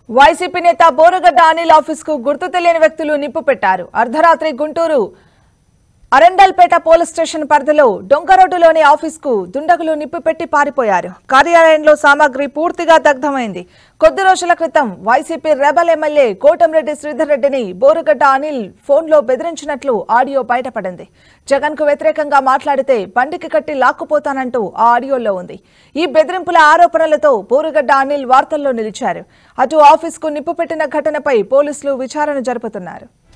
YCP నేత Boragadda Anil office కు గుర్తు తెలియని వ్యక్తులు నిప్పు పెట్టారు అర్ధరాత్రి గుంటూరు అరండల్పేట పోలీస్ స్టేషన్ పరిధిలో డొంకరోడ్డులోని ఆఫీస్ కు దుండగులు నిప్పు పెట్టి పారిపోయారు కార్యాలయంలో సామాగ్రి పూర్తిగా దగ్ధమైంది కొద్ది రోజుల క్రితం వైసీపీ రెబల్ ఎమ్మెల్యే కోటంరెడ్డి శ్రీధర్ రెడ్డిని బోరుగడ్డ అనిల్ ఫోన్లో బెదిరించినట్లు ఆడియో బయటపడింది జగన్ కు వ్యతిరేకంగా మాట్లాడితే బండికి కట్టి లాక్కుపోతానంటూ ఆ ఆడియోలో ఉంది ఈ బెదిరింపుల ఆరోపణలతో బోరుగడ్డ అనిల్ వార్తల్లో నిలిచారు అటు ఆఫీస్ కు నిప్పు పెట్టిన ఘటనపై పోలీసులు విచారణ జరుపుతున్నారు